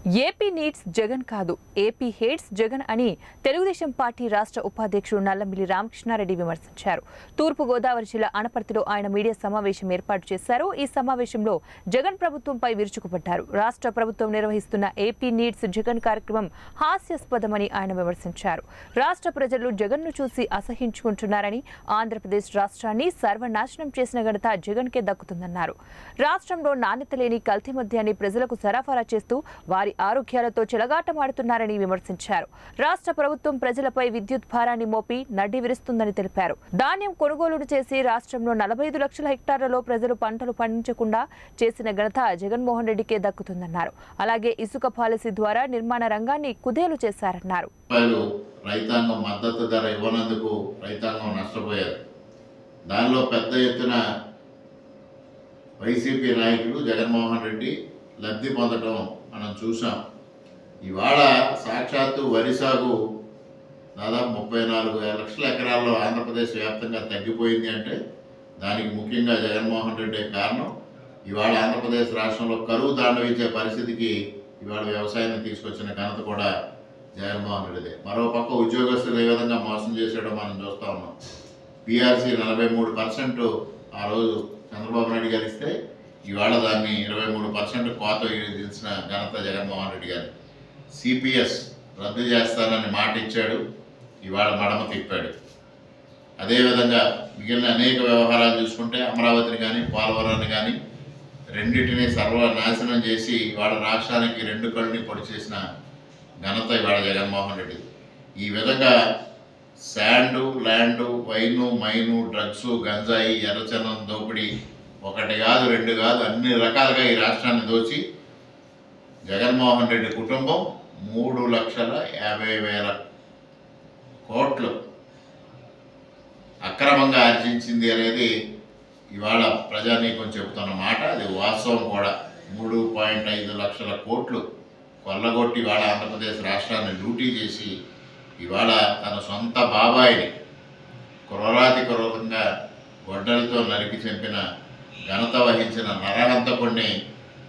AP needs Jagan కాదు AP hates Jagan అని Telugu Desam party రాష్ట్ర ఉపాధ్యక్షుడు నల్లమిల్లి రామకృష్ణారెడ్డి విమర్శించారు తూర్పు గోదావరి జిల్లా అనపర్తిలో ఆయన మీడియా సమావేశం ఏర్పాటు చేశారు ఈ సమావేశంలో జగన్ ప్రభుత్వంపై విరుచుకుపడ్డారు రాష్ట్ర ప్రభుత్వం నిర్వహిస్తున్న ఏపీ నీడ్స్ జగన్ కార్యక్రమం హాస్యాస్పదమని ఆయన విమర్శించారు రాష్ట్ర ప్రజలు జగన్ను చూసి అసహించుకుంటున్నారని ఆంధ్రప్రదేశ్ రాష్ట్రాన్ని సర్వనాశనం చేసిన ఘనత జగన్కే దక్కుతుందన్నారు రాష్ట్రంలో నాణ్యత లేని కల్తీ మద్యాన్ని ప్రజలకు సరఫరా చేస్తూ వారి ఆరోగ్యాలతో చెలగాటమాడుతున్నారని విమర్శించారు రాష్ట్ర ప్రభుత్వం ప్రజలపై విద్యుత్ భారాన్ని మోపి నడ్డి విరుస్తుందని తెలిపారు ధాన్యం కొనుగోలు చేసి రాష్ట్రంలో నలభై ఐదు లక్షల హెక్టార్లలో ప్రజలు పంటలు పండించకుండా చేసిన ఘనత జగన్మోహన్ రెడ్డికే దక్కుతుందన్నారు అలాగే ఇసుక పాలసీ ద్వారా నిర్మాణ రంగాన్ని కుదేలు చేశారన్నారు రూపాయలు రైతాంగం మద్దతు ధర ఇవ్వనందుకు రైతాంగం నష్టపోయారు దానిలో పెద్ద ఎత్తున వైసీపీ నాయకులు జగన్మోహన్ రెడ్డి లబ్ధి పొందటం మనం చూసాం ఇవాళ సాక్షాత్తు వరి సాగు దాదాపు ముప్పై నాలుగు లక్షల ఎకరాల్లో ఆంధ్రప్రదేశ్ వ్యాప్తంగా తగ్గిపోయింది అంటే దానికి ముఖ్యంగా జగన్మోహన్ రెడ్డి కారణం ఇవాళ ఆంధ్రప్రదేశ్ రాష్ట్రంలో కరువు తాండవించే పరిస్థితికి ఇవాళ వ్యవసాయాన్ని తీసుకొచ్చిన ఘనత కూడా జగన్మోహన్ రెడ్డిదే మరో పక్క ఉద్యోగస్తులు ఏ విధంగా మోసం చేశాడో మనం చూస్తా ఉన్నాం పిఆర్సీ నలభై మూడు పర్సెంట్ ఆ రోజు చంద్రబాబు నాయుడు గారు ఇస్తే ఇవాళ దాన్ని ఇరవై మూడు పర్సెంట్ కోత విధించిన ఘనత జగన్మోహన్ రెడ్డి గారు సిపిఎస్ రద్దు చేస్తానని మాట ఇచ్చాడు ఇవాళ మడమ తిప్పాడు అదేవిధంగా మిగిలిన అనేక వ్యవహారాలు చూసుకుంటే అమరావతిని కానీ పోలవరాన్ని కానీ రెండింటిని సర్వనాశనం చేసి ఇవాళ రాష్ట్రానికి రెండు కళ్ళని పొడి చేసిన ఘనత ఇవాళ జగన్మోహన్ రెడ్డి ఈ విధంగా sand land wine mine drugs గంజాయి ఎర్రచనం దోపిడీ ఒకటి కాదు రెండు కాదు అన్ని రకాలుగా ఈ రాష్ట్రాన్ని దోచి జగన్మోహన్ రెడ్డి కుటుంబం మూడు లక్షల యాభై వేల కోట్లు అక్రమంగా ఆర్జించింది అనేది ఇవాళ ప్రజానీకం చెబుతున్న మాట అది వాస్తవం కూడా మూడు పాయింట్ ఐదు లక్షల కోట్లు కొల్లగొట్టి ఇవాళ ఆంధ్రప్రదేశ్ రాష్ట్రాన్ని లూటీ చేసి ఇవాళ తన సొంత బాబాయిని క్రూరాతి క్రూరంగా గొడ్డలతో నరికి చంపిన ఘనత వహించిన నరహంతకుడిని